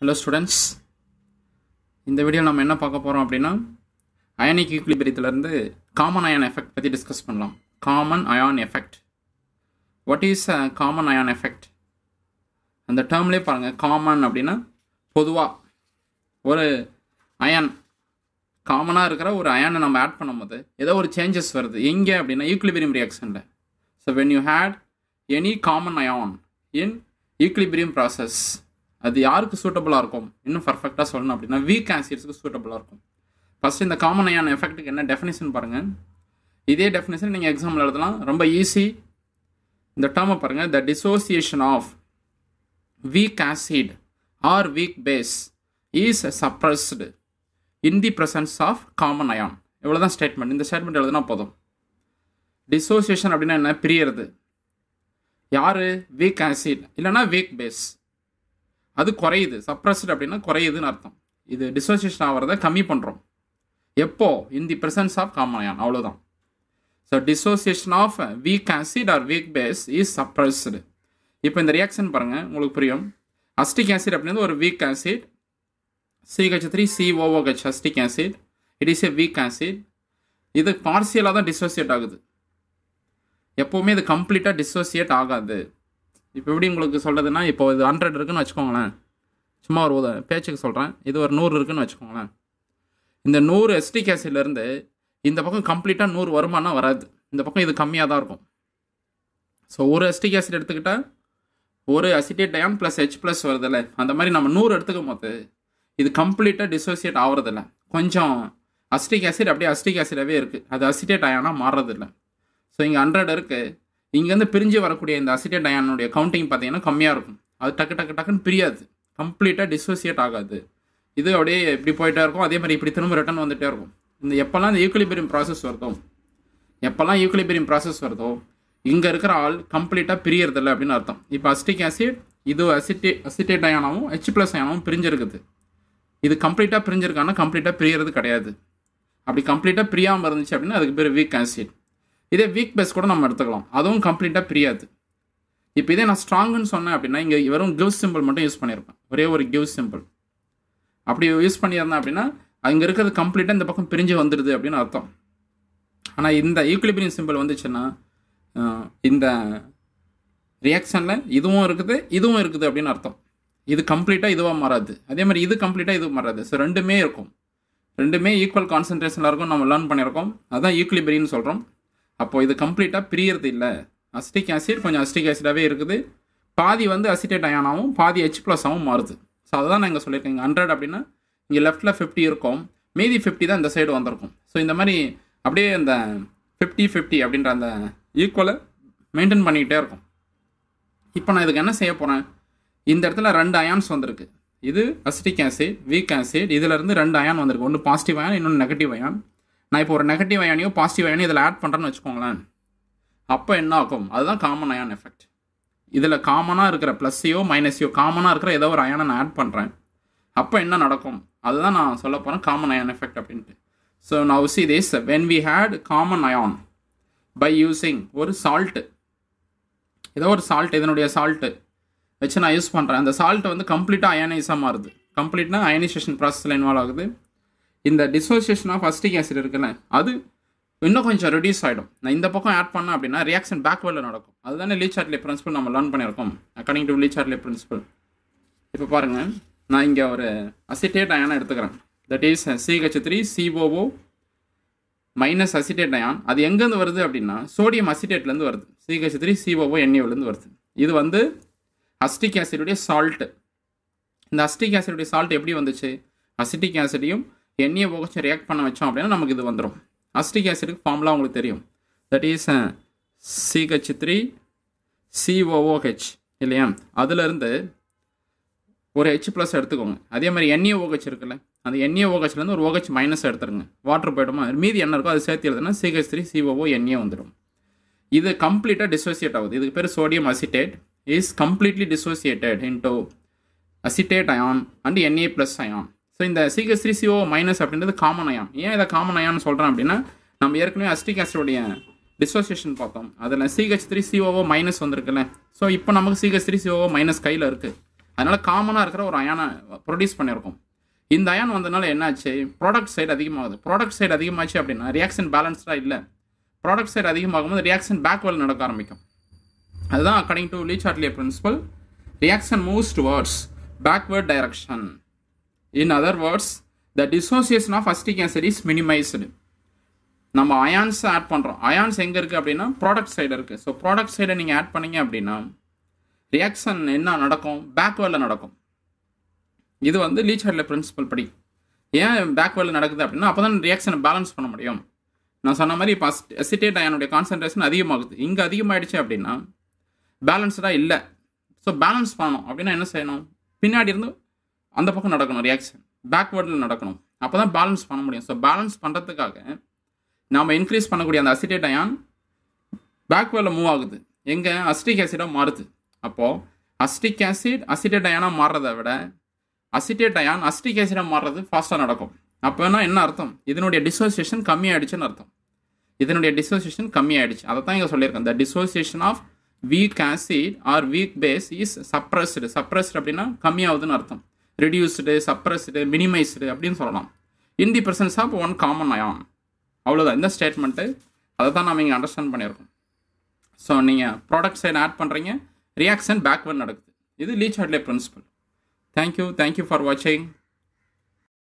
hello students இந்த video நம்ம என்ன பார்க்க போகிறோம் அப்படின்னா அயனிக் ஈக்குலிபிரியத்திலேருந்து காமன் அயான் எஃபெக்ட் பற்றி டிஸ்கஸ் பண்ணலாம் common ion effect what is a common ion effect அந்த டேர்ம்லேயே பாருங்கள் காமன் அப்படின்னா பொதுவாக ஒரு அயான் காமனாக இருக்கிற ஒரு அயானை நம்ம ஆட் பண்ணும்போது ஏதோ ஒரு சேஞ்சஸ் வருது எங்கே அப்படின்னா ஈக்குலிபிரியம் ரியாக்ஷனில் so when you had any common ion in equilibrium process அது யாருக்கு சூட்டபுளாக இருக்கும் இன்னும் பர்ஃபெக்டாக சொல்லணும் அப்படின்னா வீக் ஆசிட்ஸ்க்கு சூட்டபுளாக இருக்கும் ஃபஸ்ட் இந்த காமன் அயான் எஃபெக்ட்டுக்கு என்ன டெஃபினேஷன் பாருங்கள் இதே டெஃபினேஷன் நீங்கள் எக்ஸாம்பிள் எழுதலாம் ரொம்ப ஈஸி இந்த டேர்மை பாருங்கள் the dissociation of weak acid or weak base is suppressed in the presence of common ion இவ்வளோ தான் ஸ்டேட்மெண்ட் இந்த ஸ்டேட்மெண்ட் எழுதுனா போதும் டிசோசியேஷன் அப்படின்னா என்ன பிரியறது யார் வீக் ஆசிட் இல்லைனா வீக் பேஸ் அது குறையுது சப்ரஸ்டு அப்படின்னா குறையுதுன்னு அர்த்தம் இது டிசோசியேஷன் ஆகிறத கம்மி பண்ணுறோம் எப்போ in the presence of common ion அவ்வளோதான் so dissociation of weak acid or weak base is suppressed இப்போ இந்த ரியாக்ஷன் பாருங்கள் உங்களுக்கு புரியும் அஸ்டிக் ஆசிட் அப்படின்றது ஒரு weak acid CH three COOH acetic acid it is a weak acid இது பார்சியலாக தான் டிசோசியேட் ஆகுது எப்போவுமே இது கம்ப்ளீட்டாக டிசோசியேட் ஆகாது இப்போ எப்படி உங்களுக்கு சொல்கிறதுனா இப்போ இது ஹண்ட்ரட் இருக்குன்னு வச்சுக்கோங்களேன் சும்மா ஒரு உத பேச்சுக்கு சொல்கிறேன் இது ஒரு நூறு இருக்குன்னு வச்சுக்கோங்களேன் இந்த நூறு எஸ்டிக் ஆசிட்லேருந்து இந்த பக்கம் கம்ப்ளீட்டாக நூறு வருமானா வராது இந்த பக்கம் இது கம்மியாக தான் இருக்கும் ஸோ ஒரு எஸ்டிக் ஆசிட் எடுத்துக்கிட்டால் ஒரு acetate ion plus H plus வருதில்ல அந்த மாதிரி நம்ம நூறு எடுத்துக்கும் போது இது கம்ப்ளீட்டாக டிசோசியேட் ஆகிறதில்ல கொஞ்சம் அஸ்டிக் ஆசிட் அப்படியே அஸ்டிக் ஆசிடாகவே இருக்குது அது அசிட்டேட் அயானாக மாறுறதில்ல ஸோ இங்கே ஹண்ட்ரட் இருக்குது இங்கேருந்து பிரிஞ்சு வரக்கூடிய இந்த அசிட்டேட் அயானுடைய கவுண்டிங் பார்த்தீங்கன்னா கம்மியாக இருக்கும் அது டக்கு டக்கு டக்குன்னு பிரியாது கம்ப்ளீட்டாக டிசோசியேட் ஆகாது இது அப்படியே இப்படி போயிட்டே இருக்கும் அதே மாதிரி இப்படி திரும்ப ரிட்டர்ன் வந்துகிட்டே இருக்கும் இந்த எப்போல்லாம் இந்த ஈக்குலிபிரியம் ப்ராசஸ் வருதோ எப்போல்லாம் ஈக்குலிபிரியம் ப்ராசஸ் வருதோ இங்கே இருக்கிற ஆள் கம்ப்ளீட்டாக பிரியறதில்ல அப்படின்னு அர்த்தம் இப்போ அஸ்டிக் ஆசிட் இது அசிட்டே அசிட்டேட் அயானாவும் ஹெச் ப்ளஸ் அயானாவும் பிரிஞ்சிருக்குது இது கம்ப்ளீட்டாக பிரிஞ்சிருக்கானா கம்ப்ளீட்டாக பிரியறது கிடையாது அப்படி கம்ப்ளீட்டாக பிரியாமல் இருந்துச்சு அப்படின்னா அதுக்கு பேர் வீக் ஆசிட் இதே வீக் பேஸ் கூட நம்ம எடுத்துக்கலாம் அதுவும் கம்ப்ளீட்டாக பிரியாது இப்போ இதே நான் ஸ்ட்ராங்குன்னு சொன்னேன் அப்படின்னா இங்கே வெறும் கிவ் சிம்பிள் மட்டும் யூஸ் பண்ணியிருப்பேன் ஒரே ஒரு கிவ் சிம்பிள் அப்படி யூஸ் பண்ணியிருந்தேன் அப்படின்னா அங்கே இருக்கிறது கம்ப்ளீட்டாக இந்த பக்கம் பிரிஞ்சு வந்துடுது அப்படின்னு அர்த்தம் ஆனால் இந்த ஈக்குலிபிரியம் சிம்பிள் வந்துச்சுன்னா இந்த ரியாக்ஷனில் இதுவும் இருக்குது இதுவும் இருக்குது அப்படின்னு அர்த்தம் இது கம்ப்ளீட்டாக இதுவாக மாறாது அதே மாதிரி இது கம்ப்ளீட்டாக இது மாறாது ஸோ ரெண்டுமே இருக்கும் ரெண்டுமே ஈக்குவல் கான்சன்ட்ரேஷனில் இருக்கும் நம்ம லேர்ன் பண்ணியிருக்கோம் அதுதான் ஈக்குலிபிரின்னு சொல்கிறோம் அப்போது இது கம்ப்ளீட்டாக பிரியறது இல்லை அசிட்டிக் ஆசிட் கொஞ்சம் அசிட்டிக் ஆசிடாகவே இருக்குது பாதி வந்து அசிட்டேட் அயானாவும் பாதி ஹெச் ப்ளஸ்ஸாகவும் மாறுது ஸோ அதுதான் நான் இங்கே சொல்லியிருக்கேன் இங்கே ஹண்ட்ரட் அப்படின்னா இங்கே லெஃப்ட்டில் ஃபிஃப்டி இருக்கும் மீதி ஃபிஃப்டி தான் இந்த சைடு வந்திருக்கும் ஸோ இந்த மாதிரி அப்படியே இந்த ஃபிஃப்டி ஃபிஃப்டி அப்படின்ற அந்த ஈக்குவலை மெயின்டைன் பண்ணிக்கிட்டே இருக்கும் இப்போ நான் இதுக்கு என்ன செய்ய போகிறேன் இந்த இடத்துல ரெண்டு அயான்ஸ் வந்திருக்கு இது அசிட்டிக் ஆசிட் வீக் ஆசிட் இதிலேருந்து ரெண்டு அயான் வந்திருக்கு ஒன்று பாசிட்டிவ் அயான் இன்னொன்று நெகட்டிவ் அயான் நான் இப்போ ஒரு நெகட்டிவ் அயானையோ பாசிட்டிவ் அயானையோ இதில் ஆட் பண்ணுறேன்னு வச்சுக்கோங்களேன் அப்போ என்ன ஆகும் அதுதான் காமன் அயான் எஃபெக்ட் இதில் காமனாக இருக்கிற ப்ளஸ்ஸையோ மைனஸையோ காமனாக இருக்கிற ஏதோ ஒரு அயானை நான் ஆட் பண்ணுறேன் அப்போ என்ன நடக்கும் அதுதான் நான் சொல்ல போகிறேன் காமன் அயான் எஃபெக்ட் அப்படின்ட்டு so now see this when we had common ion by using ஒரு சால்ட்டு ஏதோ ஒரு சால்ட் இதனுடைய சால்ட்டு வச்சு நான் யூஸ் பண்ணுறேன் அந்த சால்ட் வந்து கம்ப்ளீட்டாக அயனைஸாக மாறுது கம்ப்ளீட்னா அயனைசேஷன் ப்ராசஸில் இன்வால்வ் ஆகுது இந்த டிசோசியேஷன் ஆஃப் அஸ்டிக் ஆசிட் இருக்குல்ல அது இன்னும் கொஞ்சம் ரெடியூஸ் ஆகிடும் நான் இந்த பக்கம் ஆட் பண்ணேன் அப்படின்னா ரியாக்ஷன் பேக்வேர்டில் நடக்கும் அதுதானே லீச் ஆர்ட்லே பிரின்சிபல் நம்ம லேர்ன் பண்ணியிருக்கோம் according to Le Chatelier principle இப்போ பாருங்கள் நான் இங்கே ஒரு அசிட்டேட் அயானை எடுத்துக்கிறேன் that is CH three COO minus acetate ion அது எங்கேருந்து வருது அப்படின்னா சோடியம் அசிட்டேட்லேருந்து வருது சிஹெச் த்ரீ சிஓஓ என்ஏவிலேருந்து வருது இது வந்து அஸ்டிக் ஆசிடுடைய சால்ட்டு இந்த அஸ்டிக் ஆசிடுடைய சால்ட் எப்படி வந்துச்சு அசிட்டிக் ஆசிடையும் எண்ணெயை போகச்சு ரியாக்ட் பண்ண வச்சோம் அப்படின்னா நமக்கு இது வந்துடும் அஸ்டிக் ஆசிடுக்கு ஃபார்முலா உங்களுக்கு தெரியும் that is CH three COOH இல்லையா அதுலேருந்து ஒரு ஹெச் ப்ளஸ் எடுத்துக்கோங்க அதே மாதிரி எண்ணெய் ஓகச் இருக்குல்ல அந்த எண்ணெய் ஓகச்லேருந்து ஒரு ஓகச் மைனஸ் எடுத்துருங்க வாட்டர் போய்டுமா மீதி என்ன இருக்கோ அது சேர்த்து எழுதுனா சிஹெச் த்ரீ சிஓஓ எண்ணெய் வந்துடும் இது கம்ப்ளீட்டாக டிசோசியேட் ஆகுது இதுக்கு பேர் sodium acetate is completely dissociated into acetate ion and NA plus ion so இந்த சிஹெச் த்ரீ சிஓ மைனஸ் அப்படின்றது காமன் அயான் ஏன் இதை காமன் அயான்னு சொல்கிறேன் அப்படின்னா நம்ம ஏற்கனவே அஸ்டிக் ஆசிடோடைய டிசோசியேஷன் பார்த்தோம் அதில் சிஹெச் த்ரீ சிஓஓ மைனஸ் வந்திருக்குல்ல ஸோ இப்போ நமக்கு சிஹெச் த்ரீ சிஓஓ மைனஸ் கையில் இருக்குது அதனால் காமனாக இருக்கிற ஒரு அயானை ப்ரொடியூஸ் பண்ணியிருக்கோம் இந்த அயான் வந்ததுனால என்னாச்சு ப்ராடக்ட் சைடு அதிகமாகுது ப்ராடக்ட் சைடு அதிகமாச்சு அப்படின்னா ரியாக்ஷன் பேலன்ஸ்டாக இல்லை ப்ராடக்ட் சைடு அதிகமாகும்போது ரியாக்ஷன் பேக்வெல் நடக்க ஆரம்பிக்கும் அதுதான் according to Le Chatelier principle reaction moves towards backward direction in other words the dissociation of acetic acid is minimised நம்ம அயான்ஸ் ஆட் பண்ணுறோம் அயான்ஸ் எங்கே இருக்குது அப்படின்னா ப்ராடக்ட் சைடு இருக்குது ஸோ ப்ராடக்ட் சைடை நீங்கள் ஆட் பண்ணீங்க அப்படின்னா ரியாக்ஷன் என்ன நடக்கும் பேக்வேர்டில் நடக்கும் இது வந்து லீச் ஹெட்ல பிரின்சிபல் படி ஏன் பேக்வேர்டில் நடக்குது அப்படின்னா அப்போ தான் ரியாக்ஷனை பேலன்ஸ் பண்ண முடியும் நான் சொன்ன மாதிரி இப்போ அசிட்டேட் அயனுடைய கான்சன்ட்ரேஷன் அதிகமாகுது இங்கே அதிகமாகிடுச்சு அப்படின்னா பேலன்ஸ்டாக இல்லை ஸோ பேலன்ஸ் பண்ணணும் அப்படின்னா என்ன செய்யணும் பின்னாடி இருந்து அந்த பக்கம் நடக்கணும் ரியாக்ஷன் பேக்வேர்டில் நடக்கணும் அப்போ தான் பேலன்ஸ் பண்ண முடியும் ஸோ பேலன்ஸ் பண்ணுறதுக்காக நாம் இன்க்ரீஸ் பண்ணக்கூடிய அந்த அசிட்டேட் அயான் பேக்வேர்டில் மூவ் ஆகுது எங்கே அசிட்டிக் ஆசிடாக மாறுது அப்போது அசிட்டிக் ஆசிட் அசிட்டேட் அயானாக மாறுறதை விட அசிட்டேட் அயான் அசிட்டிக் ஆசிடாக மாறுறது ஃபாஸ்ட்டாக நடக்கும் அப்போனா என்ன அர்த்தம் இதனுடைய டிசோசியேஷன் கம்மியாயிடுச்சுன்னு அர்த்தம் இதனுடைய டிசோசியேஷன் கம்மியாயிடுச்சு அதை தான் இங்கே சொல்லியிருக்கேன் the dissociation of weak acid or weak base is suppressed suppressed அப்படின்னா கம்மியாகுதுன்னு அர்த்தம் ரெடியூஸ்டு சப்ரஸ்டு மினிமைஸ்டு அப்படின்னு சொல்லலாம் in the presence of one common ion அவ்வளோதான் இந்த ஸ்டேட்மெண்ட்டு அதை தான் நம்ம இங்கே அண்டர்ஸ்டாண்ட் பண்ணியிருக்கோம் ஸோ நீங்கள் ப்ராடக்ட் சைடு ஆட் பண்ணுறீங்க ரியாக்ஷன் பேக்வர்ட் நடக்குது இது Le Chatelier principle thank you thank you for வாட்சிங்